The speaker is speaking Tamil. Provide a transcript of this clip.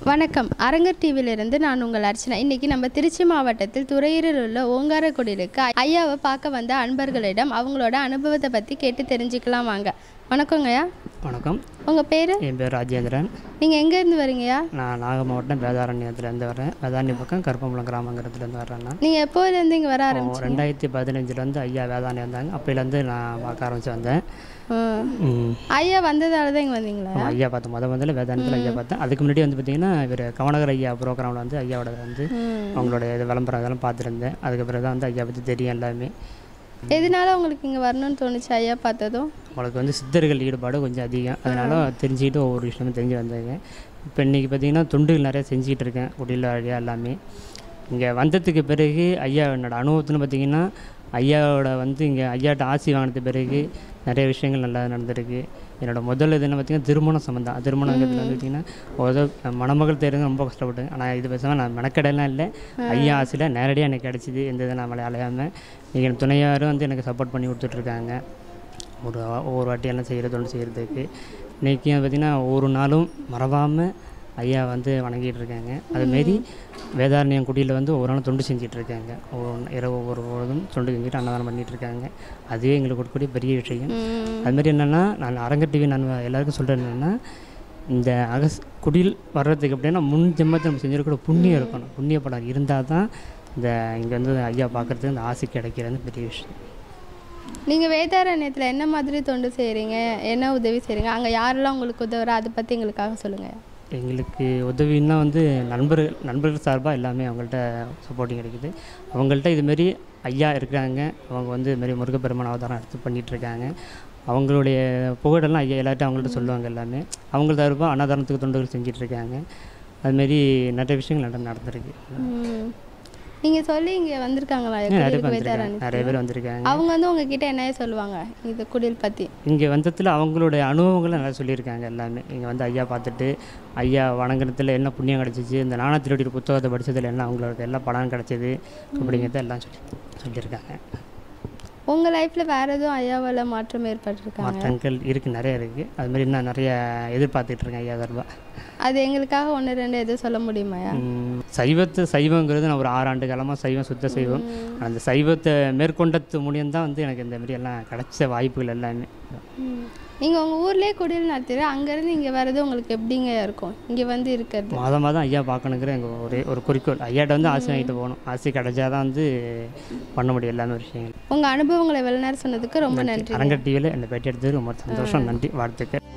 வணக்கம் அரங்கர் டிவியிலிருந்து நான் உங்கள் அர்ச்சனா இன்னைக்கு நம்ம திருச்சி மாவட்டத்தில் துறையூரில் உள்ள ஓங்காரக்குடிலுக்கு ஐயாவை பார்க்க வந்த அன்பர்களிடம் அவங்களோட அனுபவத்தை பற்றி கேட்டு தெரிஞ்சுக்கலாம் வாங்க வணக்கங்கய்யா வணக்கம் உங்கள் பேர் என் பேர் ராஜேந்திரன் நீங்கள் எங்கேருந்து வரீங்கய்யா நான் நாகை மாவட்டம் வேதாரண்யத்துலேருந்து வரேன் வேதாரண்ய பக்கம் கருப்பம்பலம் கிராமங்கிறதுலேருந்து வர்றேன் நான் நீங்கள் எப்போதுலேருந்து இங்கே வர ஆரம்பிச்சு ரெண்டாயிரத்தி பதினஞ்சுலேருந்து ஐயா வேதாரண்யம் வந்தாங்க அப்போலேருந்து நான் பார்க்க ஆரம்பிச்சு வந்தேன் ம். ஐயா வந்ததால தான் இங்கே வந்தீங்களா ஆமா, ஐயா பார்த்தேன் முத முதல்ல வேதாரண்யத்தில் ஐயா பார்த்தேன் அதுக்கு முன்னாடி வந்து பார்த்தீங்கன்னா இவர் கவனகர் ஐயா ப்ரோக்ராமில் வந்து ஐயாவோட வந்து அவங்களோட இது விளம்பரம் இதெல்லாம் பார்த்துருந்தேன் அதுக்கப்புறம் தான் வந்து ஐயா பற்றி தெரியும் எல்லாமே எதனால உங்களுக்கு இங்கே வரணும்னு தோணுச்சு ஐயா பார்த்ததும் அவங்களுக்கு வந்து சித்தர்கள் ஈடுபாடு கொஞ்சம் அதிகம் அதனால தெரிஞ்சுக்கிட்டு ஒவ்வொரு விஷயமும் தெரிஞ்சு வந்தாங்க இப்போ இன்றைக்கி பார்த்தீங்கன்னா தொண்டுகள் நிறைய செஞ்சுக்கிட்டு இருக்கேன் உடல் வழியா எல்லாமே இங்கே வந்ததுக்கு பிறகு ஐயா என்னோட அனுபவத்துன்னு பார்த்தீங்கன்னா ஐயாவோட வந்து இங்கே ஐயாட்ட ஆசி வாங்கினது பிறகு நிறைய விஷயங்கள் நல்லா நடந்திருக்கு என்னோட முதல் இது என்ன பார்த்தீங்கன்னா திருமணம் சம்மந்தம் திருமணங்கிறதுல வந்து பார்த்தீங்கன்னா உத மணமகள் தேர்ந்து ரொம்ப கஷ்டப்பட்டேன் ஆனால் இது பேசாமல் நான் மெனக்கடையெல்லாம் இல்லை ஐயா ஆசையில் நேரடியாக எனக்கு கிடச்சிது எந்த இதை நான் அலையாமல் நீங்கள் என் துணையாரும் வந்து எனக்கு சப்போர்ட் பண்ணி கொடுத்துட்ருக்காங்க ஒரு ஒவ்வொரு வாட்டி எல்லாம் செய்கிறது ஒன்று செய்கிறதுக்கு இன்றைக்கி பார்த்திங்கன்னா ஒரு நாளும் மறவாமல் ஐயா வந்து வணங்கிட்டு இருக்காங்க அதுமாரி வேதாரண்யம் குடியில் வந்து ஒரு நாள் தொண்டு செஞ்சுட்டு இருக்காங்க ஒரு இரவு ஒவ்வொரு பொழுதும் தொண்டு செஞ்சுட்டு அன்னதானம் பண்ணிட்டு இருக்காங்க அதுவே எங்களுக்கு கொடுக்கக்கூடிய பெரிய விஷயம் அதுமாரி என்னென்னா நான் அரங்கர் டிவி நான் எல்லாருக்கும் சொல்கிறேன் என்னென்னா இந்த அகஸ் குடியில் வர்றதுக்கு அப்படின்னா முன் ஜென்மத்தை நம்ம செஞ்சிருக்கிற புண்ணியம் இருக்கணும் புண்ணிய படம் இருந்தால் தான் இந்த இங்கே வந்து ஐயா பார்க்குறதுக்கு இந்த ஆசை கிடைக்கிறது பெரிய விஷயம் நீங்கள் வேதாரண்யத்தில் என்ன மாதிரி தொண்டு செய்கிறீங்க என்ன உதவி செய்கிறீங்க அங்கே யாரெல்லாம் உங்களுக்கு உதவுறா அதை பற்றி எங்களுக்காக சொல்லுங்கள் எங்களுக்கு உதவின்னா வந்து நண்பர்கள் நண்பர்கள் சார்பாக எல்லாமே அவங்கள்ட்ட சப்போர்ட்டிங் கிடைக்குது அவங்கள்ட்ட இதுமாரி ஐயா இருக்கிறாங்க அவங்க வந்து இதுமாரி முருகப்பெருமான் அவதாரம் எடுத்து பண்ணிகிட்டு இருக்காங்க அவங்களுடைய புகழெல்லாம் ஐயா எல்லார்ட்டும் அவங்கள்ட்ட சொல்லுவாங்க எல்லாமே அவங்க சார்பாக அன்னதானத்துக்கு தொண்டுகள் செஞ்சுட்டு இருக்காங்க அதுமாரி நிறைய விஷயங்கள் நட நடந்திருக்கு நீங்கள் சொல்லி இங்கே வந்திருக்காங்களா நிறைய குடிலுக்கு பேர் வந்திருக்காங்க வேதாரண்யத்துக்கு? நிறைய பேர் வந்திருக்காங்க அவங்க வந்து உங்ககிட்ட என்ன சொல்லுவாங்க இது குடில் பற்றி இங்கே வந்ததில் அவங்களுடைய அனுபவங்களை நல்லா சொல்லியிருக்காங்க எல்லாமே இங்கே வந்து ஐயா பார்த்துட்டு ஐயா வணங்குறதுல என்ன புண்ணியம் கிடச்சிச்சு இந்த நாணத்திரோடைய புத்தகத்தை படித்ததில் என்ன அவங்களுக்கு எல்லாம் படம் கிடச்சிது அப்படிங்கிறத எல்லாம் சொல்லி சொல்லியிருக்காங்க உங்கள் லைஃப்பில் வேறு எதுவும் ஐயாவால் மாற்றம் ஏற்பட்டிருக்காங்க மாற்றங்கள் இருக்குது நிறைய இருக்குது அதுமாரி இன்னும் நிறைய எதிர்பார்த்துட்டு இருக்கேன் ஐயா சார்பா அது எங்களுக்காக ஒன்று ரெண்டு எதுவும் சொல்ல முடியுமாயா உம், சைவத்து சைவங்கிறது நான் ஒரு ஆறு ஆண்டு காலமாக சைவம் சுத்த சைவம் அந்த சைவத்தை மேற்கொண்டது மூலியம் தான் வந்து எனக்கு இந்த மாதிரி எல்லாம் கிடைச்ச வாய்ப்புகள் எல்லாமே நீங்கள் உங்கள் ஊர்லேயே குடில் நடத்துகிற அங்கேருந்து இங்கே வர்றது உங்களுக்கு எப்படிங்க இருக்கும் இங்கே வந்து இருக்கிறது மாதம் மாதம் ஐயா பார்க்கணுங்கிற எங்கள் ஒரே ஒரு குறிக்கோள் ஐயாட்ட வந்து ஆசை வாங்கிட்டு போகணும் ஆசை கிடைச்சாதான் வந்து பண்ண முடியும் எல்லாமே விஷயங்கள் உங்கள் அனுபவங்களை வெளிநேரம் சொன்னதுக்கு ரொம்ப நன்றி அரங்க டிவியில் என்னை பேட்டி எடுத்தது ரொம்ப சந்தோஷம் நன்றி வாழ்த்துக்கள்